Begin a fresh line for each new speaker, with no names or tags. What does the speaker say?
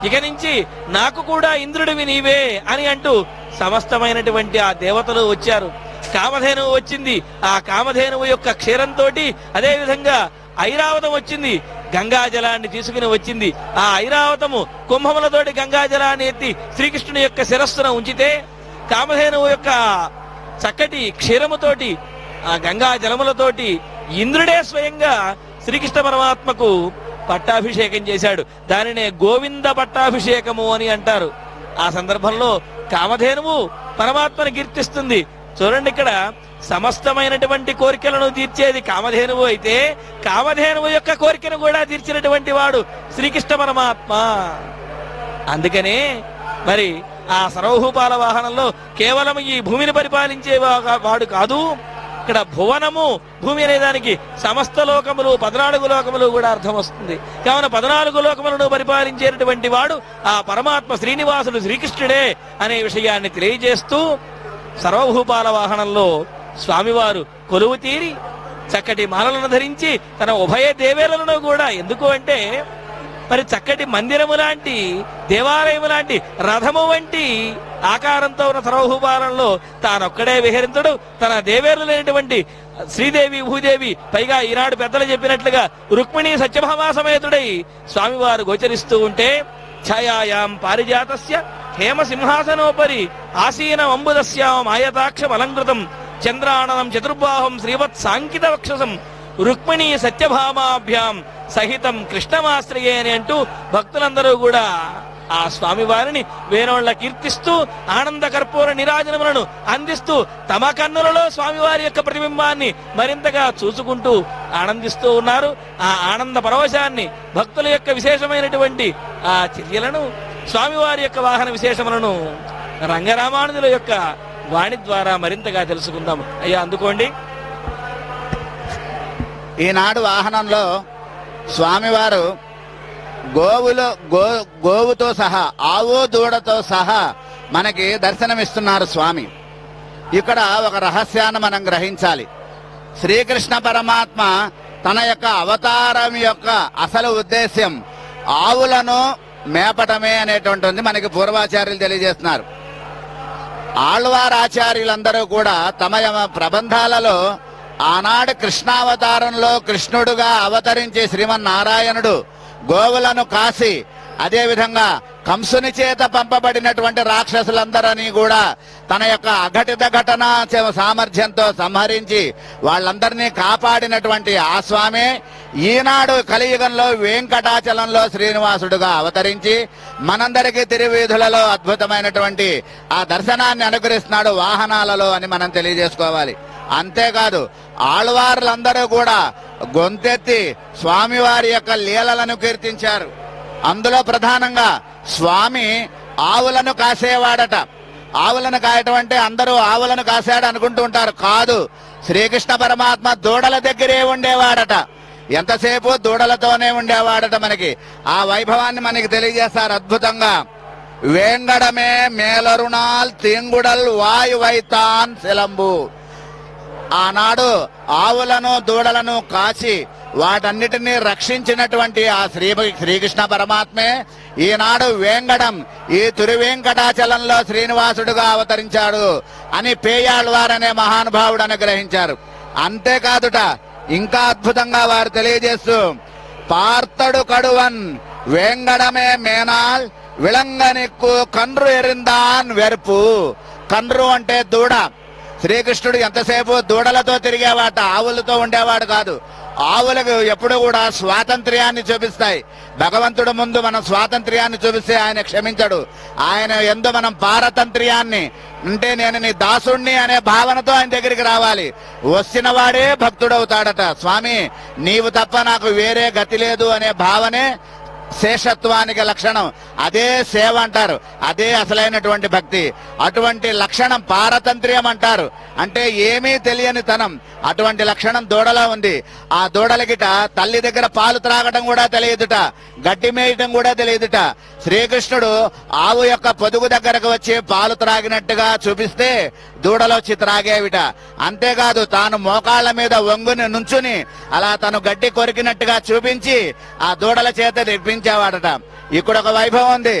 ఇక నుంచి నాకు కూడా ఇంద్రుడివి నీవే అని అంటూ సమస్తమైనటువంటి ఆ దేవతలు వచ్చారు కామధేనువు వచ్చింది ఆ కామధేనువు యొక్క క్షీరంతో అదే విధంగా ఐరావతం వచ్చింది గంగా జలాన్ని తీసుకుని వచ్చింది ఆ ఐరావతము కుంభములతోటి గంగా జలాన్ని ఎత్తి శ్రీకృష్ణుని యొక్క శిరస్సున ఉంచితే కామధేనువు యొక్క చక్కటి క్షీరముతోటి ఆ గంగా జలములతోటి ఇంద్రుడే స్వయంగా శ్రీకృష్ణ పరమాత్మకు పట్టాభిషేకం చేశాడు దానినే గోవింద పట్టాభిషేకము అని అంటారు ఆ సందర్భంలో కామధేనువు పరమాత్మను కీర్తిస్తుంది చూడండి ఇక్కడ సమస్తమైనటువంటి కోరికలను తీర్చేది కామధేనువు అయితే కామధేనువు యొక్క కోరికను కూడా తీర్చినటువంటి వాడు శ్రీకృష్ణ పరమాత్మ అందుకనే మరి ఆ సర్వభూపాల వాహనంలో కేవలం ఈ భూమిని పరిపాలించే వా- వాడు కాదు ఇక్కడ భువనము భూమి అనే దానికి సమస్త లోకములు పద్నాలుగు లోకములు కూడా అర్థం వస్తుంది కావున పద్నాలుగు లోకములను పరిపాలించేటటువంటి వాడు ఆ పరమాత్మ శ్రీనివాసుడు శ్రీకృష్ణుడే అనే విషయాన్ని తెలియజేస్తూ సర్వభూపాల వాహనంలో స్వామివారు కొలువు తీరి చక్కటి మాలలను ధరించి తన ఉభయ దేవేలను కూడా ఎందుకు అంటే మరి చక్కటి మందిరము లాంటి దేవాలయము లాంటి రథము వంటి ఆకారంతో ఉన్న సర్వభూపాలంలో తానొక్కడే విహరించడు తన దేవేరులు లేనటువంటి శ్రీదేవి భూదేవి పైగా ఈనాడు పెద్దలు చెప్పినట్లుగా రుక్మిణి సత్యభామా సమేతుడై స్వామివారు గోచరిస్తూ ఉంటే ఛాయాయాం పారిజాతస్య హేమ సింహాసనోపరి ఆసీన అంబుదస్యాం ఆయతాక్షం అలంకృతం చంద్రాణనం చతుర్బాహం శ్రీవత్ సాంకిత వక్షసం రుక్మిణి సత్యభామాభ్యాం సహితం కృష్ణమాశ్రయే అని అంటూ భక్తులందరూ కూడా ఆ స్వామి వారిని వేణోళ్ల కీర్తిస్తూ ఆనంద కర్పూర నిరాజనములను అందిస్తూ తమ కన్నులలో స్వామివారి యొక్క ప్రతిబింబాన్ని మరింతగా చూసుకుంటూ ఆనందిస్తూ ఉన్నారు ఆ ఆనంద పరవశాన్ని భక్తుల యొక్క విశేషమైనటువంటి ఆ చర్యలను స్వామివారి యొక్క వాహన విశేషములను రంగరామానుజుల యొక్క వాణి ద్వారా మరింతగా తెలుసుకుందాం అయ్యా అందుకోండి
ఈనాడు వాహనంలో స్వామివారు గోవులో గో గోవుతో సహా ఆవు దూడతో సహా మనకి దర్శనమిస్తున్నారు స్వామి ఇక్కడ ఒక రహస్యాన్ని మనం గ్రహించాలి శ్రీకృష్ణ పరమాత్మ తన యొక్క అవతారం యొక్క అసలు ఉద్దేశ్యం ఆవులను మేపటమే అనేటువంటిది మనకి పూర్వాచార్యులు తెలియజేస్తున్నారు ఆళ్వార్ ఆచార్యులందరూ కూడా తమ యమ ప్రబంధాలలో ఆనాడు కృష్ణావతారంలో కృష్ణుడుగా అవతరించి శ్రీమన్నారాయణుడు గోవులను కాసి అదేవిధంగా కంసుని చేత పంపబడినటువంటి రాక్షసులందరినీ కూడా తన యొక్క అఘటిత ఘటన చ- సామర్థ్యంతో సంహరించి వాళ్ళందరినీ కాపాడినటువంటి ఆ స్వామి ఈనాడు కలియుగంలో వెంకటాచలంలో శ్రీనివాసుడుగా అవతరించి మనందరికీ తిరువీధులలో అద్భుతమైనటువంటి ఆ దర్శనాన్ని అనుగ్రహిస్తున్నాడు వాహనాలలో అని మనం తెలియజేసుకోవాలి అంతేకాదు ఆళ్వార్లందరూ కూడా గొంతెత్తి స్వామివారి యొక్క లీలలను కీర్తించారు అందులో ప్రధానంగా స్వామి ఆవులను కాసేవాడట ఆవులను కాయటం అంటే అందరూ ఆవులను కాసాడు అనుకుంటూ ఉంటారు కాదు శ్రీకృష్ణ పరమాత్మ దూడల దగ్గరే ఉండేవాడట ఎంతసేపు దూడలతోనే ఉండేవాడట మనకి ఆ వైభవాన్ని మనకి తెలియజేస్తారు అద్భుతంగా వేంగడమే మేలరుణాల్ తింగుడల్ వాయు వైతాన్ శిలంబు ఆనాడు ఆవులను దూడలను కాచి వాటన్నిటినీ రక్షించినటువంటి ఆ శ్రీ శ్రీకృష్ణ పరమాత్మే ఈనాడు వేంగడం ఈ తిరువేంకటాచలంలో శ్రీనివాసుడుగా అవతరించాడు అని పేయాళ్వారనే మహానుభావుడు అనుగ్రహించారు అంతేకాదుట ఇంకా అద్భుతంగా వారు తెలియజేస్తూ పార్తడు కడువన్ వేంగడమే మేనాల్ విలంగనిక్కు కండ్రు ఎరిందాన్ వెరుపు కండ్రు అంటే దూడ శ్రీకృష్ణుడు ఎంతసేపు దూడలతో తిరిగేవాట ఆవులతో ఉండేవాడు కాదు ఆవులకు ఎప్పుడు కూడా స్వాతంత్ర్యాన్ని చూపిస్తాయి భగవంతుడు ముందు మనం స్వాతంత్ర్యాన్ని చూపిస్తే ఆయన క్షమించడు ఆయన ఎందు మనం పారతంత్ర్యాన్ని అంటే నేను నీ దాసుణ్ణి అనే భావనతో ఆయన దగ్గరికి రావాలి వచ్చిన వాడే భక్తుడవుతాడట స్వామి నీవు తప్ప నాకు వేరే గతి లేదు అనే భావనే శేషత్వానికి లక్షణం అదే సేవ అంటారు అదే అసలైనటువంటి భక్తి అటువంటి లక్షణం పారతంత్ర్యం అంటారు అంటే ఏమీ తెలియని తనం అటువంటి లక్షణం దూడలో ఉంది ఆ దూడలకిట తల్లి దగ్గర పాలు త్రాగటం కూడా తెలియదుట గడ్డి మేయటం కూడా తెలియదుట శ్రీకృష్ణుడు ఆవు యొక్క పొదుగు దగ్గరకు వచ్చి పాలు త్రాగినట్టుగా చూపిస్తే దూడలొచ్చి త్రాగేవిట అంతేకాదు తాను మోకాళ్ళ మీద వంగుని నుంచుని అలా తను గడ్డి కొరికినట్టుగా చూపించి ఆ దూడల చేత నిర్పించేవాడట ఇక్కడ ఒక వైభవం ఉంది